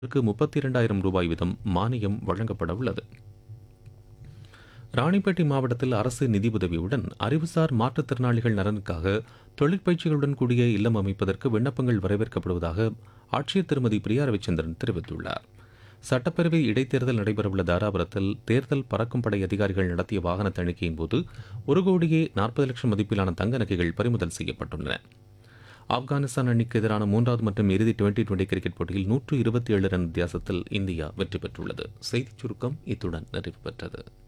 முப்பத்தி இரண்டாயிரம் ரூபாய் வீதம் மானியம் வழங்கப்பட உள்ளது ராணிப்பேட்டை மாவட்டத்தில் அரசு நிதியுதவியுடன் அறிவுசார் மாற்றுத்திறனாளிகள் நலனுக்காக தொழிற்பயிற்சிகளுடன் கூடிய இல்லம் அமைப்பதற்கு விண்ணப்பங்கள் வரவேற்கப்படுவதாக ஆட்சியர் திருமதி பிரியா ரவிச்சந்திரன் தெரிவித்துள்ளார் சட்டப்பேரவை இடைத்தேர்தல் நடைபெறவுள்ள தாராபுரத்தில் தேர்தல் பறக்கும் படை அதிகாரிகள் நடத்திய வாகன தணிக்கையின் போது ஒரு கோடியே நாற்பது லட்சம் மதிப்பிலான தங்க நகைகள் பறிமுதல் செய்யப்பட்டுள்ளன ஆப்கானிஸ்தான் அணிக்கு எதிரான மூன்றாவது மற்றும் இறுதி டுவெண்டி டுவெண்டி கிரிக்கெட் போட்டியில் நூற்று இருபத்தி ஏழு ரன் வித்தியாசத்தில் இந்தியா வெற்றி பெற்றுள்ளது செய்திச் சுருக்கம் இத்துடன் நிறைவு பெற்றது